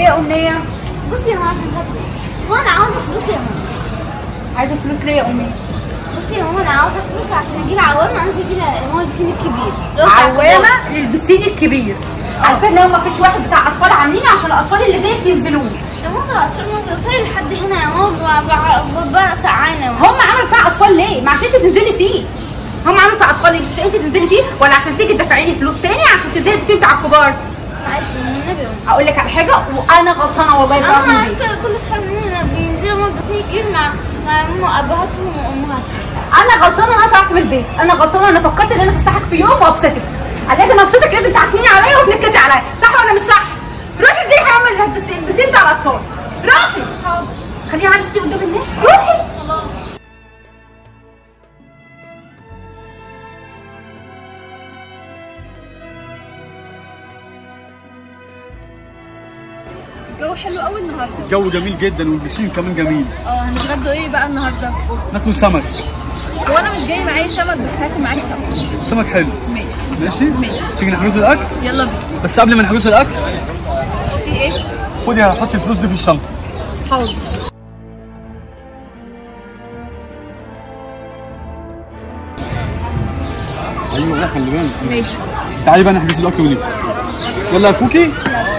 يا امنيه بصي يا ماما عشان خاطري وانا عاوزه فلوس يا ماما عايزه فلوس ليه يا امنيه بصي يا ماما انا عاوزه فلوس عشان اجيب عوامه انزل بيها ماما البسين الكبير اللي هو بتاع الكبار. عوامه للبسين الكبير عارفه ان هو مفيش واحد بتاع اطفال عاملين عشان الاطفال اللي زيك ينزلوه يا ماما الاطفال ما بيوصلوا لحد هنا يا ماما ببقى سقعانه يا ماما هم عملوا بتاع اطفال ليه؟ ما عشان انت تنزلي فيه هم عملوا بتاع اطفال ليه؟ مش عشان انت تنزلي فيه ولا عشان تيجي تدفعي لي فلوس تاني عشان تنزلي البسين بتاع الكبار معلش يا ماما النبي يا ماما هقول لك على حاجه وانا غلطانه والله انا بعمل دي عارفه كل اصحابي هنا بينزلوا ماما البسين الكبير مع مع ماما ابهاتهم وامهاتهم انا غلطانه ان انا طلعت من البيت انا غلطانه انا فكرت ان انا فسحك في يوم وابسطك انا لازم ابسطك لازم تعكنيني عليا وتنكدي عليا صح ولا مش صح روحي اديني حاجه من البسين البسين بتاع الاطفال روحي خليني اعمل فيه قدام الناس روحي الجو حلو قوي النهارده الجو جميل جدا والبسين كمان جميل اه هنتغدوا ايه بقى النهارده ناكل سمك هو انا مش جاي معايا سمك بس هاكل معاك سمك سمك حلو ماشي ماشي ماشي. تيجي نحجز الاكل يلا بينا بس قبل ما نحجز الاكل في ايه خدي هحط الفلوس دي في الشنطه حاضر ايوه لا خلي بالك ماشي تعالي بقى نحجز الاكل ونيجي يلا يا كوكي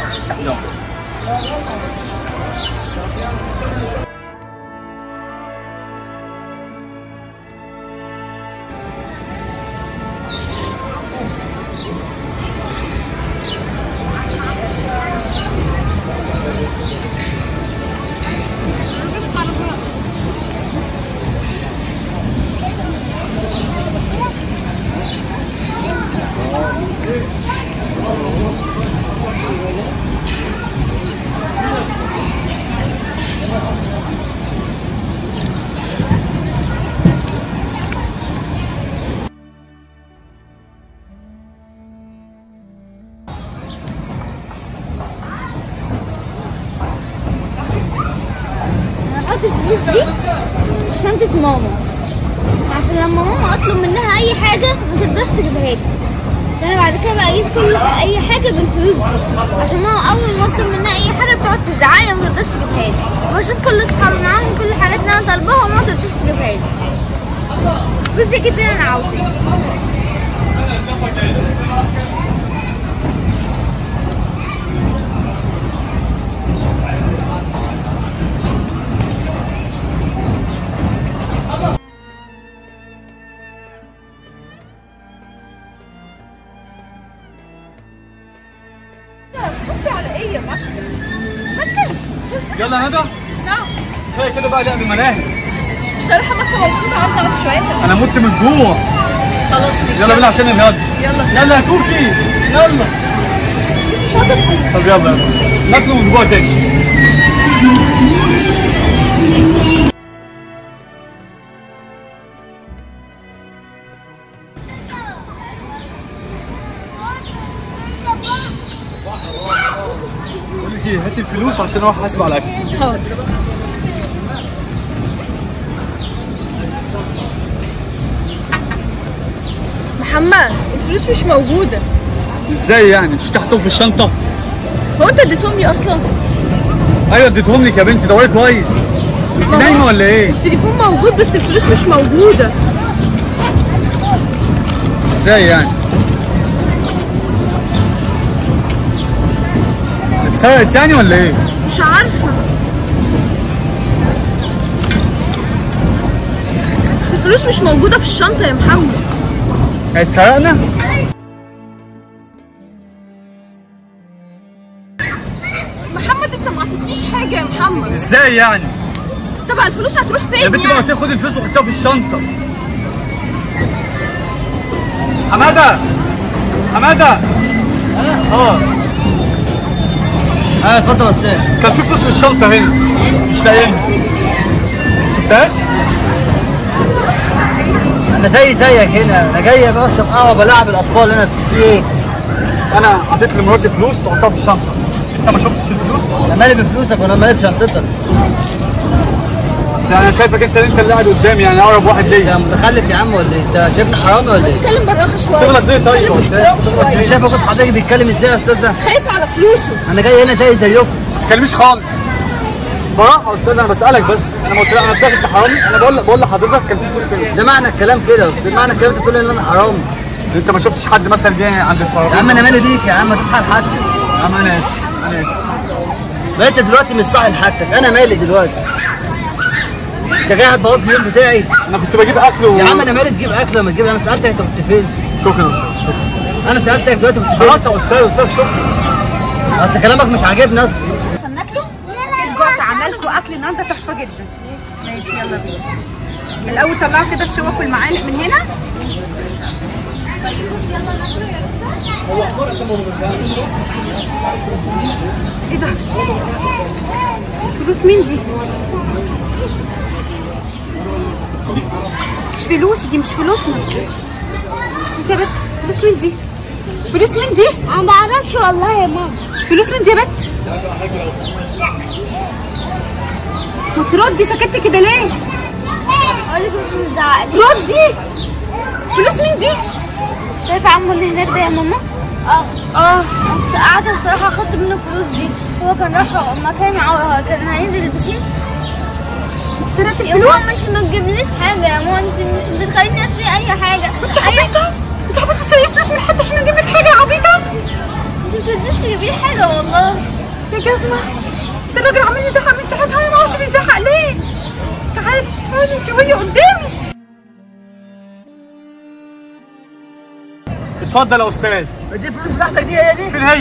هحط الفلوس دي في شنطة ماما عشان لما ماما اطلب منها اي حاجة ما ترضاش تجيبها لي انا بعد كده بقى اجيب كل اي حاجة بالفلوس دي عشان ماما اول ما اطلب منها اي حاجة بتقعد تزعلي وما ترضاش تجيبها لي واشوف كل اصحابي معاهم كل الحاجات اللي انا طالباها وما ترضاش تجيبها لي بس دي كده اللي انا عاوزاه بصي على ايه يا مكة مكة بصي يلا ندى نعم كفايه كده بقى لعب الملاهي بصراحة مكة مبسوطة عايزة اقعد شوية كمان انا مت من الجوع خلاص مش يلا بينا عشان نتغدى يلا يلا يا كوكي يلا بس شاطر طب يلا يلا ناكله من جوه تاني بقول لك ايه هاتي الفلوس عشان اروح احاسب على الاكل حاضر محمد الفلوس مش موجودة ازاي يعني مش تحطهم في الشنطه هو انت اديتهم لي اصلا ايوه اديتهم لك يا بنتي دوري كويس انت نايمه ولا ايه التليفون موجود بس الفلوس مش موجودة ازاي يعني اتسرقت يعني ولا ايه مش عارفة بس الفلوس مش موجودة في الشنطة يا محمد اتسرقنا محمد انت ما عطيتنيش حاجة يا محمد ازاي يعني طبعا الفلوس هتروح فين يا بنتي ما يعني؟ تاخد الفلوس وحطها في الشنطه حماده حماده اه اه اتفضل يا استاذ كان في فلوس في الشنطه هنا مش لاقيينها شفتهاش انا زي زيك هنا انا جاي بشرب قهوه بلعب الاطفال هنا في ايه؟ انا اديت لمراتي فلوس تحطها في الشنطه انت ما شفتش الفلوس انا مالي بفلوسك وانا مالي بشنطتك بس انا شايفك انت انت اللي قاعد قدامي يعني اقرب واحد انت ليا متخلف يا عم ولا ايه؟ انت شايفني حرامي ولا ايه؟ اتكلم بالراحة شوية تغلط ليه طيب يا استاذ؟ بالراحة انت شوية شايف اخد حضرتك بيتكلم ازاي يا استاذ ده؟ خايف على فلوسه انا جاي هنا زي زيكم تتكلميش خالص براحه يا استاذ انا بسالك بس انا ما قلت انا قلت لك انت حرامي انا بقول بقول لحضرتك كان في فلوس هنا ده معنى الكلام كده ده معنى الكلام انت بتقول ان انا حرامي انت ما شفتش حد مثلا جه عند الفرامل يا عم انا مالي بيك يا عم تصحى لحاجتك يا عم انا اسف انا اسف ما انت دلوقتي مش صاحي لحاجتك انا مالي دلوقتي انت جاي هتبوظ لي اليوم بتاعي انا كنت بجيب اكل و... يا عم انا مالي تجيب اكل لما تجيب انا سالتك انت كنت فين شكرا يا استاذ شكرا انا سالتك دلوقتي كنت فين خلاص يا استاذ استاذ شكرا انت كلامك مش عاجبني اصلا عشان ناكله جوعت عملكوا اكل النهارده تحفه جدا ماشي يلا بينا الاول طلعوا كده الشوك والمعالق من هنا ايه ده فلوس مين دي مش فلوس دي مش فلوسنا انت يا بت فلوس مين دي فلوس مين دي انا ما بعرفش والله يا ماما فلوس مين دي يا بت ما تردي سكتي كده ليه اقول لك بس مش زعقلي ردي فلوس مين دي شايفه عمو اللي هناك ده يا ماما اه اه كنت قاعده بصراحه اخدت منه الفلوس دي هو كان راح مكان عو- كان هينزل البسين سرقت يا الفلوس ماما انت ما تجيبليش حاجه يا ماما انت مش بتخليني اشتري اي حاجه انت عبيطه انت عبيطه تسرقي فلوس من حد عشان اجيب لك حاجه يا عبيطه انت مش بترضيش تجيبي لي حاجه والله يا جزمه ده الراجل عمال يزعق من ساعتها انا ما اعرفش بيزعق ليه تعالي تعالي انت وهي قدامي اتفضل يا استاذ دي الفلوس بتاعتك دي هي دي فين هي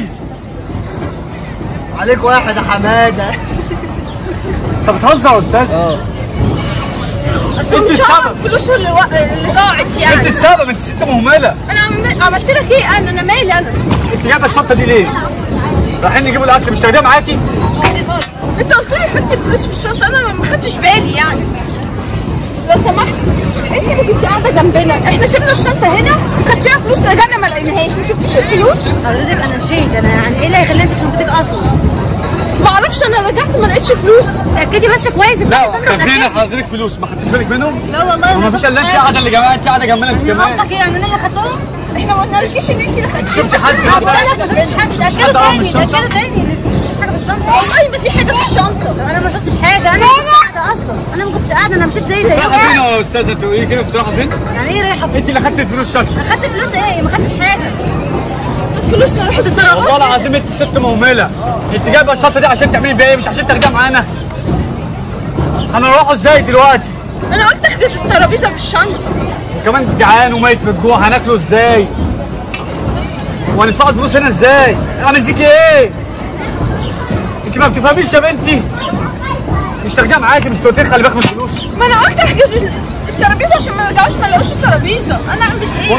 عليك واحد يا حماده انت بتهزر يا استاذ اه انت السبب فلوس اللي, و... اللي ضاعت انت يعني السبب انت ست مهمله انا عم- عملت لك ايه انا انا مالي انا انت جايبه الشنطه دي ليه رايحين نجيبوا الاكل مش تاخديها معاكي انت قلت لي حط الفلوس في الشنطه انا ما خدتش بالي يعني لو سمحتي انت اللي كنت قاعده جنبنا احنا سيبنا الشنطه هنا كانت فيها فلوس رجعنا ما لقيناهاش ما شفتيش الفلوس حضرتك انا مشيت انا يعني ايه اللي هيخليني امسك شنطتك اصلا ما اعرفش انا رجعت ما لقيتش فلوس تاكدي بس كويس لا كان فينا حضرتك فلوس ما خدتش بالك منهم لا والله وما فيش الا انت قاعده اللي جنبها انت قاعده جنبنا انت كمان قصدك ايه يعني انا اللي خدتهم احنا ما قلنالكيش ان انت اللي خدتي شفتي حد لا لا ما شفتش حاجه تاكدوا حد عمل تاني الشنطة؟ تاكدوا تاني مفيش حاجه في الشنطه والله ما في حاجه في الشنطه انا ما شفتش حاجه انا ما كنتش قاعده اصلا انا ما كنتش قاعده انا مشيت زي زي رايحه فين يا استاذه انت ايه كده كنت رايحه فين يعني ايه رايحه فين؟ انت اللي خدت الفلوس شكلك خدت فلوس ايه ما خدتش حاجه فلوسنا راحت والله العظيم انت ست مهمله انت جايبه الشنطه دي عشان تعملي بيها ايه مش عشان تاخديها معانا هنروحوا ازاي دلوقتي انا قلت احجز الترابيزه بالشنطه وكمان جعان وميت من الجوع هناكله ازاي وهندفع الفلوس هنا ازاي اعمل فيكي ايه انت ما بتفهميش يا بنتي مش تاخديها معاكي مش قلت لك خلي بالك من الفلوس ما انا قلت احجز الترابيزه عشان ما يرجعوش ما لقوش الترابيزه انا اعمل ايه بص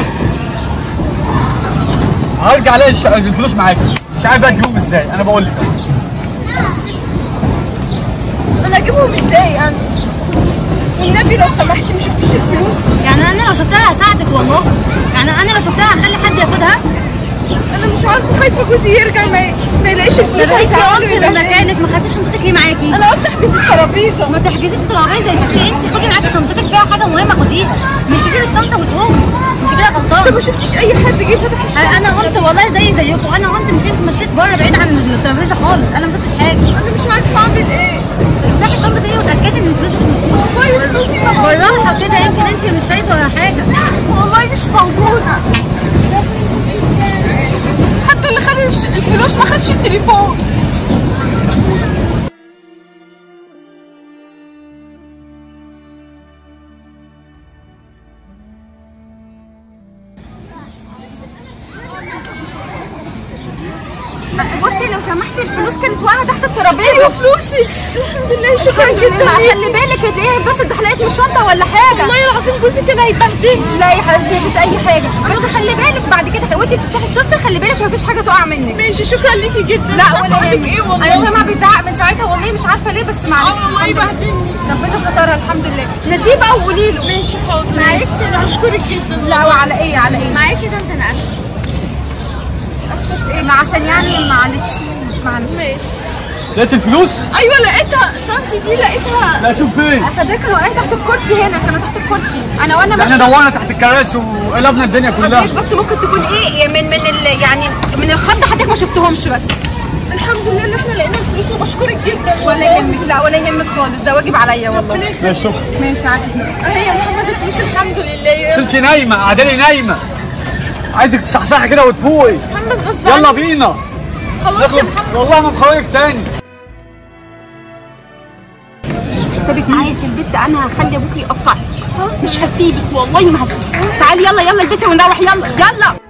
هرجع الاقي الش- الفلوس معاكي مش عارف بقى تجيبهم ازاي انا بقول لك انا اجيبهم ازاي يعني والنبي لو سمحتي ما شفتيش الفلوس يعني انا لو شفتها هساعدك والله يعني انا لو شفتها هخلي حد ياخدها انا مش عارفه خايفه جوزي يرجع ما, ما يلاقيش الفلوس طب انت هيزعل قلتي ويبهدلني. بمكانك ما خدتيش شنطتك ليه معاكي انا قلت احجز الترابيزه ما تحجزيش ترابيزه يا ستي انت خدي معاكي شنطتك فيها حاجه مهمه خديها مش تسيبي الشنطه وتقومي انت كده طب غلطانه ما شفتيش اي حد جه فتح الشنطه انا قلت والله زي زيكم انا قلت مشيت مشيت بره بعيد عن الترابيزه خالص انا ما شفتش حاجه انا مش عارفه اعمل ايه افتحي الشنطه دي وتاكدي ان الفلوس مش موجوده والله فلوسي ما موجودة. بالراحه كده يمكن انت مش شايفه ولا حاجه والله مش موجوده حتى اللي خد الش- الفلوس ما خدش التليفون بصي لو سمحتي الفلوس كانت واقعه تحت الترابيزه ايوه فلوسي الحمد لله شكرا جدا خلي بالك تلاقيها بس اتزحلقت من الشنطه ولا حاجه والله العظيم جوزي كان هيبهدلني لا يا حبيبتي مفيش اي حاجه بس خلي بالك بعد كده وانت بتفتحي السوستر خلي بالك مفيش حاجه تقع منك ماشي شكرا ليكي جدا لا مش عارفة ولا أقول لك يهمك ايه والله انا سامعه بيزعق من ساعتها والله مش عارفه ليه بس معلش اه والله الحمد لله. يبهدلني ربنا سترها الحمد لله ناديه بقى وقولي له ماشي حاضر معلش انا اشكرك جدا لا وعلى ايه على ايه معلش ده انت انا اسفه إيه، ما عشان يعني معلش معلش ماشي لقيت الفلوس ايوه لقيتها طنطي دي لقيتها لا شوف فين اخدتك وقعت تحت الكرسي هنا كانوا تحت الكرسي انا وانا احنا ماشيه دورنا تحت الكراسي وقلبنا الدنيا كلها حضرتك بس ممكن تكون ايه من من ال يعني من الخض حضرتك ما شفتهمش بس الحمد لله ان احنا لقينا الفلوس الفلوس وبشكرك جدا ولا يهمك لا ولا يهمك خالص ده واجب عليا والله ماشي شكرا ماشي على اذنك هي يا محمد الفلوس الحمد لله يا انت نايمه قاعده نايمه عايزك تصحصحي كده وتفوقي محمد غصب يلا عنك. بينا خلاص يا نخرج محمد والله ما نخرجك تاني سيبك معايا في البيت ده انا هخلي ابوكي يقطعك مش هسيبك والله ما هسيبك تعالي يلا يلا البسي ونروح يلا يلا